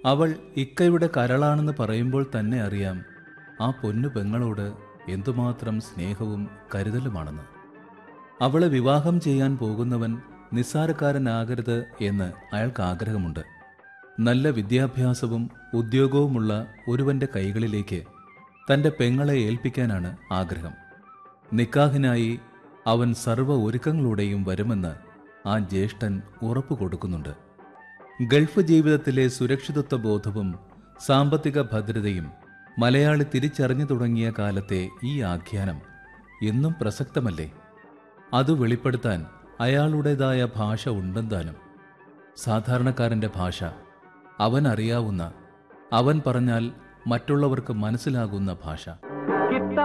അവൾ ഇക്കയുടെ കരളാണെന്ന് പറയുമ്പോൾ തന്നെ അറിയാം ആ പൊന്നു പെങ്ങളോട് എന്തുമാത്രം സ്നേഹവും കരുതലുമാണെന്ന് അവളെ വിവാഹം ചെയ്യാൻ പോകുന്നവൻ നിസ്സാരക്കാരനാകരുത് എന്ന് അയാൾക്ക് ആഗ്രഹമുണ്ട് നല്ല വിദ്യാഭ്യാസവും ഉദ്യോഗവുമുള്ള ഒരുവന്റെ കൈകളിലേക്ക് തന്റെ പെങ്ങളെ ഏൽപ്പിക്കാനാണ് ആഗ്രഹം നിക്കാഹിനായി അവൻ സർവ്വ ഒരുക്കങ്ങളോടെയും വരുമെന്ന് ആ ജ്യേഷ്ഠൻ ഉറപ്പു കൊടുക്കുന്നുണ്ട് ഗൾഫ് ജീവിതത്തിലെ സുരക്ഷിതത്വ ബോധവും സാമ്പത്തിക ഭദ്രതയും മലയാളി തിരിച്ചറിഞ്ഞു തുടങ്ങിയ കാലത്തെ ഈ ആഖ്യാനം എന്നും പ്രസക്തമല്ലേ അത് വെളിപ്പെടുത്താൻ അയാളുടേതായ ഭാഷ ഉണ്ടെന്താനും സാധാരണക്കാരന്റെ ഭാഷ അവൻ അറിയാവുന്ന അവൻ പറഞ്ഞാൽ മറ്റുള്ളവർക്ക് മനസ്സിലാകുന്ന ഭാഷ